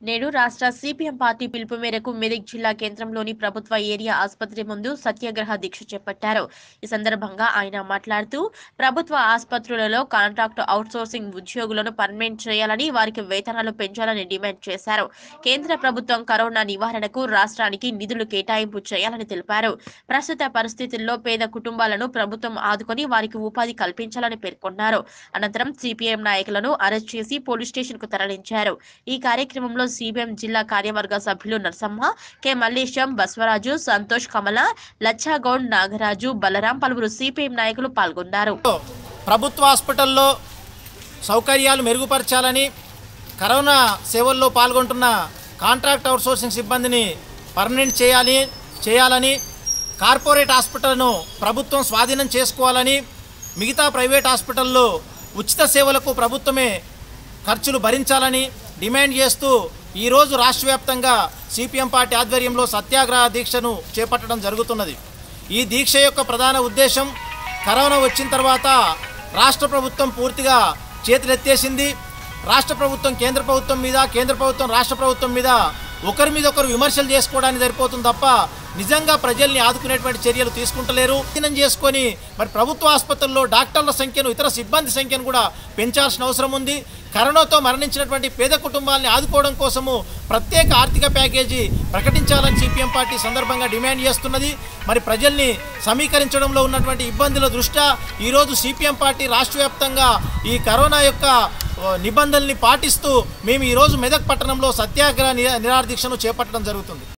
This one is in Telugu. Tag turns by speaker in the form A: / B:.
A: నేడు రాష్ట్ర సిపిఎం పార్టీ పిలుపు మేరకు మెదక్ జిల్లా కేంద్రంలోని ప్రభుత్వ ఏరియా ఆసుపత్రి ముందు సత్యాగ్రహ దీక్ష చేపట్టారు ఈ సందర్భంగా ఆయన మాట్లాడుతూ ప్రభుత్వ ఆసుపత్రులలో కాంట్రాక్ట్ అవుట్సోర్సింగ్ ఉద్యోగులను పర్మనెంట్ చేయాలని వారికి వేతనాలు పెంచాలని డిమాండ్ చేశారు కేంద్ర ప్రభుత్వం కరోనా నివారణకు రాష్ట్రానికి నిధులు కేటాయింపు చేయాలని తెలిపారు ప్రస్తుత పరిస్థితుల్లో పేద కుటుంబాలను ప్రభుత్వం ఆదుకొని వారికి ఉపాధి కల్పించాలని పేర్కొన్నారు అనంతరం సిపిఎం నాయకులను అరెస్ట్ చేసి పోలీస్ స్టేషన్ కు తరలించారు ఈ కార్యక్రమంలో సిపిఎం జిల్లా కార్యవర్గ సభ్యులు నరసమ్మ కె మల్లేశం బస్వరాజు సంతోష్ కమల లచ్చాగౌడ్ నాగరాజు బలరాం పలువురు సిపిఎం నాయకులు పాల్గొన్నారు
B: ప్రభుత్వ హాస్పిటల్లో సౌకర్యాలు మెరుగుపరచాలని కరోనా సేవల్లో పాల్గొంటున్న కాంట్రాక్ట్ అవుట్సోర్సింగ్ సిబ్బందిని పర్మనెంట్ చేయాలి చేయాలని కార్పొరేట్ హాస్పిటల్ను ప్రభుత్వం స్వాధీనం చేసుకోవాలని మిగతా ప్రైవేట్ హాస్పిటల్లో ఉచిత సేవలకు ప్రభుత్వమే ఖర్చులు భరించాలని డిమాండ్ చేస్తూ ఈరోజు రాష్ట్ర వ్యాప్తంగా సిపిఎం పార్టీ ఆధ్వర్యంలో సత్యాగ్రహ దీక్షను చేపట్టడం జరుగుతున్నది ఈ దీక్ష యొక్క ప్రధాన ఉద్దేశం కరోనా వచ్చిన తర్వాత రాష్ట్ర ప్రభుత్వం పూర్తిగా చేతులెత్తేసింది రాష్ట్ర ప్రభుత్వం కేంద్ర ప్రభుత్వం మీద కేంద్ర ప్రభుత్వం రాష్ట్ర ప్రభుత్వం మీద ఒకరి మీద ఒకరు విమర్శలు చేసుకోవడానికి సరిపోతుంది తప్ప నిజంగా ప్రజల్ని ఆదుకునేటువంటి చర్యలు తీసుకుంటలేరు దీనం చేసుకొని మరి ప్రభుత్వ ఆసుపత్రుల్లో డాక్టర్ల సంఖ్యను ఇతర సిబ్బంది సంఖ్యను కూడా పెంచాల్సిన అవసరం ఉంది కరోనాతో మరణించినటువంటి పేద కుటుంబాలని ఆదుకోవడం కోసము ప్రత్యేక ఆర్థిక ప్యాకేజీ ప్రకటించాలని సిపిఎం పార్టీ సందర్భంగా డిమాండ్ చేస్తున్నది మరి ప్రజల్ని సమీకరించడంలో ఉన్నటువంటి ఇబ్బందుల దృష్ట్యా ఈరోజు సిపిఎం పార్టీ రాష్ట్ర వ్యాప్తంగా ఈ కరోనా యొక్క ఓ, నిబంధనల్ని పాటిస్తూ మేము ఈరోజు మెదక్ పట్టణంలో సత్యాగ్రహ నిరా- నిరాహార దీక్షను చేపట్టడం జరుగుతుంది